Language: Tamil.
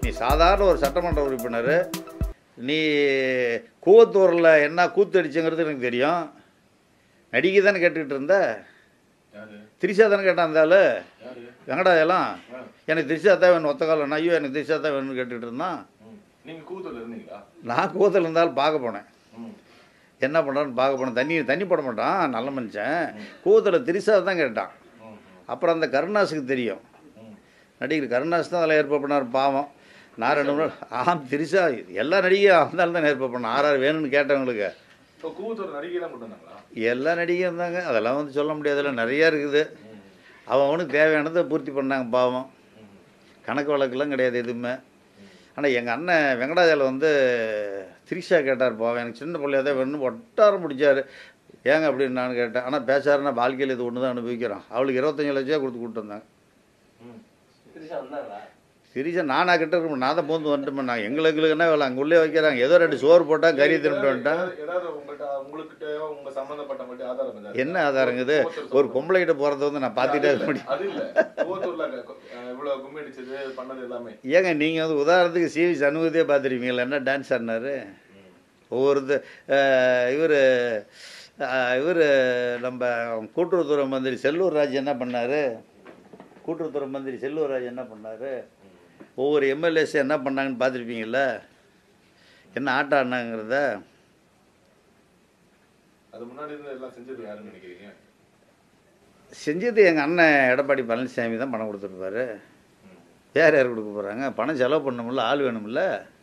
நீ சாதாரண ஒரு சட்டமன்ற உறுப்பினர் நீ கூவத்தூரில் என்ன கூத்து அடிச்சுங்கிறது எனக்கு தெரியும் நடிகை தானே கேட்டுக்கிட்டு இருந்த யாரு திரிஷா தானே கேட்டான் அந்த ஆளு யாரு வெங்கடாயெல்லாம் ஆ. எனக்கு திரிஷா தான் வேணும் ஒத்த காலம் ஐயோ எனக்கு திரிஷா தான் வேணும்னு கேட்டுக்கிட்டு இருந்தான் ம். நீங்க கூத்தூர்ல இருந்தீங்களா நான் கூவத்தில் இருந்தாலும் பார்க்க போனேன் ம். என்ன பண்ணுறான்னு பார்க்க போனேன் தண்ணி தண்ணி போட மாட்டான் நல்ல மனுஷன் கூவத்தில் திரிஷா தான் கேட்டான் ம். ம். அப்புறம் அந்த கருணாஸுக்கு தெரியும் ம். நடிகர் கருணாஸ் தான் அதில் ஏற்பாடு பண்ணார் பாவம் நான் ரெண்டு மூணு ஆம் திரிஷா எல்லா நடிகையும் அவன் தான் ஏற்பாடு பண்ணான் ஆறாறு வேணும்னு கேட்டவங்களுக்கு இப்போ கூத்தூர் நடிகை தான் போட்டுருந்தாங்களா எல்லா நடிகையும் இருந்தாங்க அதெல்லாம் வந்து சொல்ல முடியாதுல்ல நிறையா இருக்குது ம். அவன் அவனுக்கு தேவையானதை பூர்த்தி பண்ணாங்க பாவம் ம். கணக்கு வழக்கெல்லாம் கிடையாது எதுவுமே ஆனால் எங்கள் அண்ணன் வெங்கடாஜால வந்து திரிஷா கேட்டார் பாவம் எனக்கு சின்ன பிள்ளையா தான் வேணும்னு ஒட்டாரம் முடிச்சார் ஏங்க அப்படின்னு நான் கேட்டேன் ஆனால் பேசாருன்னா வாழ்க்கையில் இது ஒன்று தான் அனுபவிக்கிறோம் அவளுக்கு இருபத்தஞ்சு லட்சம் கொடுத்து கூப்பிட்டு வந்தாங்க ம். திரிஷா வந்தாங்களா திரிஷா நானா கிட்ட இருக்க நான் தான் போந்து வந்துட்டு நான் எங்களுக்கு என்ன வேலை அங்கே உள்ளே வைக்கிறாங்க ஏதோ ரெண்டு சோறு போட்டால் கறி தின்ட்டு வந்துட்டேன் ஏதாவது- ஏதாவது உங்கள்கிட்ட உங்ககிட்டயோ உங்க சம்பந்தப்பட்டவங்ககிட்ட ஆதாரம் இருந்தா என்ன ஆதாரங்குது ஒரு பொம்பளை கிட்ட போகிறத வந்து நான் பார்த்துட்டே இருக்க முடியும் அது இல்ல கூத்தூர்ல அஹ், இவ்வளவு கும்மி அடிச்சது பண்ணது எல்லாமே ஏங்க நீங்கள் வந்து உதாரணத்துக்கு சிவி சண்முகத்தையே பார்த்துருப்பீங்களா என்ன டான்ஸ் ஆடினாரு ஒவ்வொருத்த இவர் இவர் நம்ம கூட்டுறவுத்துறை மந்திரி செல்லூர் ராஜ் என்ன பண்ணார் கூட்டுறவுத்துறை மந்திரி செல்லூர் ராஜ் என்ன பண்ணார் ஒவ்வொரு எம்எல்ஏஸ் என்ன பண்ணாங்கன்னு பார்த்துருப்பீங்கள என்ன ஆட்டம் ஆடினாங்கிறத அது முன்னாடி இருந்து எல்லாம் செஞ்சது யாருன்னு நினைக்கிறீங்க செஞ்சது எங்கள் அண்ணன் எடப்பாடி பழனிசாமி தான் பணம் கொடுத்துருப்பாரு வேறு யார் கொடுக்க போகிறாங்க பணம் செலவு பண்ணணும்ல ஆள் வேணும்ல